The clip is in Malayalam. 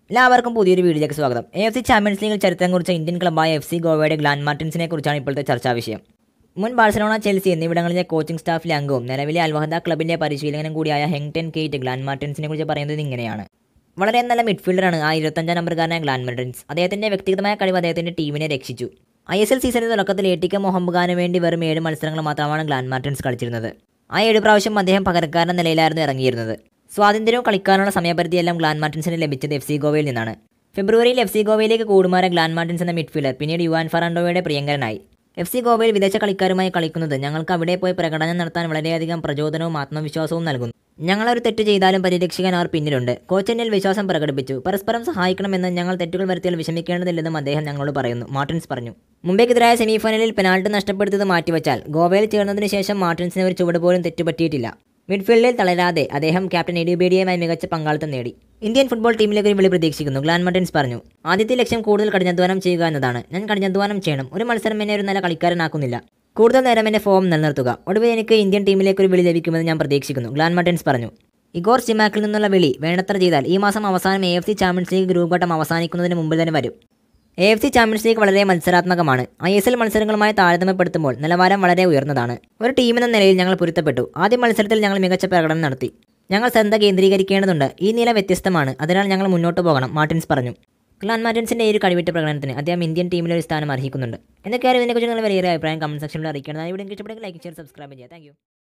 എല്ലാവർക്കും പുതിയൊരു വീഡിയോയിലേക്ക് സ്വാഗതം എ എഫ് സി ചാമ്പ്യൻസ് ലീഗിൽ ചരിത്രം കുറിച്ച ഇന്ത്യൻ ക്ലബ്ബായ എഫ് സി ഗോവയുടെ ഗ്ലാൻ മാർട്ടിൻസിനെ കുറിച്ചാണ് ഇപ്പോഴത്തെ ചർച്ചാ വിഷയം മുൻ ബാഴ്സലോണ ചെൽസി എന്നിവിടങ്ങളിലെ കോച്ചിംഗ് സ്റ്റാഫിലെ അംഗവും നിലവിലെ അൽവഹദ ക്ലബിന്റെ പരിശീലകനും കൂടിയായ ഹെങ്ടൻ കേറ്റ് ഗ്ലാൻ മാർട്ടിൻസിനെ കുറിച്ച് പറയുന്നത് ഇങ്ങനെയാണ് വളരെ നല്ല മിഡ്ഫീൽഡറാണ് ആ ഇരുപത്തഞ്ചാം നമ്പർക്കാരനായ ഗ്ലാൻ മാർട്ടിൻസ് അദ്ദേഹത്തിന്റെ വ്യക്തിഗതമായ കഴിവ് അദ്ദേഹത്തിന്റെ ടീമിനെ രക്ഷിച്ചു ഐ എസ് എൽ സീസണിന്റെ തുടക്കത്തിൽ എട്ടിക്ക മൊഹംബുഖാന് വേണ്ടി വെറും ഏഴ് മത്സരങ്ങൾ മാത്രമാണ് ഗ്ലാൻ മാർട്ടിൻസ് കളിച്ചിരുന്നത് ആ ഏഴ് പ്രാവശ്യം അദ്ദേഹം പകരക്കാരൻ എന്ന നിലയിലായിരുന്നു ഇറങ്ങിയിരുന്നത് സ്വാതന്ത്ര്യവും കളിക്കാനുള്ള സമയപരിധിയെല്ലാം ഗ്ലാൻ മാർട്ടിൻസിന് ലഭിച്ചത് എഫ് സി ഗോവയിൽ നിന്നാണ് ഫെബ്രുവരിയിൽ എഫ് സി ഗോവയിലേക്ക് കൂടുമാര ഗ്ലാൻ മാർട്ടിൻസ് എന്ന മിഡ്ഫീൽഡർ പിന്നീട് യുവാൻ ഫറാൻഡോയുടെ പ്രിയങ്കരനായി എഫ് സി ഗോവയിൽ വിദേശ കളിക്കാരുമായി കളിക്കുന്നത് ഞങ്ങൾക്ക് അവിടെ പോയി പ്രകടനം നടത്താൻ വളരെയധികം പ്രചോദനവും ആത്മവിശ്വാസവും നൽകുന്നു ഞങ്ങളൊരു തെറ്റ് ചെയ്താലും പരിരക്ഷിക്കാൻ അവർ പിന്നിലുണ്ട് കോച്ച് എന്നിൽ വിശ്വാസം പ്രകടിപ്പിച്ചു പരസ്പരം സഹായിക്കണമെന്ന് ഞങ്ങൾ തെറ്റുകൾ വരുത്തിയാൽ വിഷമിക്കേണ്ടതില്ലെന്നും അദ്ദേഹം ഞങ്ങളോട് പറയുന്നു മാർട്ടിൻസ് പറഞ്ഞു മുംബൈക്കെതിരായ സെമിഫൈനലിൽ പെനാൾട്ടി നഷ്ടപ്പെടുത്തിയത് മാറ്റിവെച്ചാൽ ഗോവയിൽ ചേർന്നതിന് ശേഷം മാർട്ടിൻസിന് ഒരു ചുവട് പോലും തെറ്റുപറ്റിയിട്ടില്ല മിഡ്ഫീൽഡിൽ തളരാതെ അദ്ദേഹം ക്യാപ്റ്റൻ എഡിബേഡിയുമായി മികച്ച പങ്കാളിത്തം നേടി ഇന്ത്യൻ ഫുട്ബോൾ ടീമിലേക്ക് ഒരു വിളി പ്രതീക്ഷിക്കുന്നു ഗ്ലാൻ മർട്ടിൻസ് പറഞ്ഞു ആദ്യത്തെ ലക്ഷ്യം കൂടുതൽ കഠിനാധ്വാനം ചെയ്യുക എന്നതാണ് ഞാൻ കഠിനാധ്വാനം ചെയ്യണം ഒരു മത്സരം എന്നെ ഒരു നല്ല കളിക്കാരനാക്കുന്നില്ല കൂടുതൽ നേരം എൻ്റെ ഫോം നിലനിർത്തുക ഒടുവിൽ എനിക്ക് ഇന്ത്യൻ ടീമിലേക്ക് ഒരു വിളി ലഭിക്കുമെന്ന് ഞാൻ പ്രതീക്ഷിക്കുന്നു ഗ്ലാൻ മർട്ടിൻസ് പറഞ്ഞു ഇഗോർ സിമാക്കിൽ നിന്നുള്ള വിളി വേണ്ടത്ര ചെയ്താൽ ഈ മാസം അവസാനം A F C champions league group ഘട്ടം അവസാനിക്കുന്നതിന് മുമ്പ് തന്നെ വരും A F C champions league വളരെ മത്സരാത്മകമാണ് ഐ എസ് എൽ മത്സരങ്ങളുമായി താരതമ്യപ്പെടുത്തുമ്പോൾ നിലവാരം വളരെ ഉയർന്നതാണ് ഒരു ടീമെന്ന നിലയിൽ ഞങ്ങൾ പൊരുത്തപ്പെട്ടു ആദ്യ മത്സരത്തിൽ ഞങ്ങൾ മികച്ച പ്രകടനം നടത്തി ഞങ്ങൾ ശ്രദ്ധ കേന്ദ്രീകരിക്കേണ്ടതുണ്ട് ഈ നില വ്യത്യസ്തമാണ് അതിനാൽ ഞങ്ങൾ മുന്നോട്ട് പോകണം മാർട്ടിൻസ് പറഞ്ഞു ക്ലാൻ മാർട്ടിൻസിന്റെ ഈ ഒരു കഴിവിട്ട പ്രകടനത്തിന് അദ്ദേഹം ഇന്ത്യൻ ടീമിലെ ഒരു സ്ഥാനം അർഹിക്കുന്നുണ്ട് എന്തൊക്കെയാണ് ഇതിനെക്കുറിച്ച് നിങ്ങൾ വലിയ അഭിപ്രായം കമന്റ് സെക്ഷനിൽ അറിയിക്കണം ഇവിടെ ഇഷ്ടപ്പെടുമെങ്കിൽ ലൈക്ക് ഷെയർ സബ്സ്ക്രൈബ് ചെയ്യുക താങ്ക്